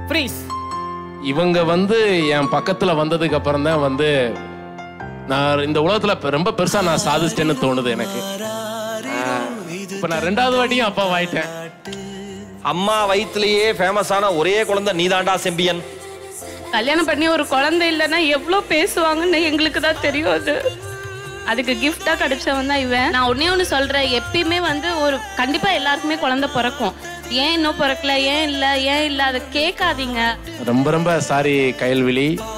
freeze இவங்க வந்து என் பக்கத்துல வந்ததுக்கு அப்புறம் தான் வந்து நான் இந்த உலகத்துல பெ- ரொம்ப பெருசா நான் சாதிச்சிட்டேன்னு தோணுது எனக்கு ஆஹ், இப்ப நான் ரெண்டாவது வாட்டியும் அப்பா ஆயிட்டேன் அம்மா வயிற்றுலயே ஃபேமஸான ஒரே குழந்தை நீதாண்டா செம்பியன் கல்யாணம் பண்ணி ஒரு குழந்தை இல்லைன்னா எவ்வளோ பேசுவாங்கன்னு எங்களுக்கு தான் தெரியும் அது அதுக்கு கிஃப்டா கிடைச்சவன் தான் இவன் நான் ஒன்னே ஒன்று சொல்றேன் எப்பயுமே வந்து ஒரு கண்டிப்பா எல்லாருக்குமே குழந்தை பிறக்கும் ஏன் இன்னும் பிறக்கல ஏன் இல்லை ஏன் இல்லை அதை கேட்காதீங்க ரொம்ப ரொம்ப சாரி கயல்விழி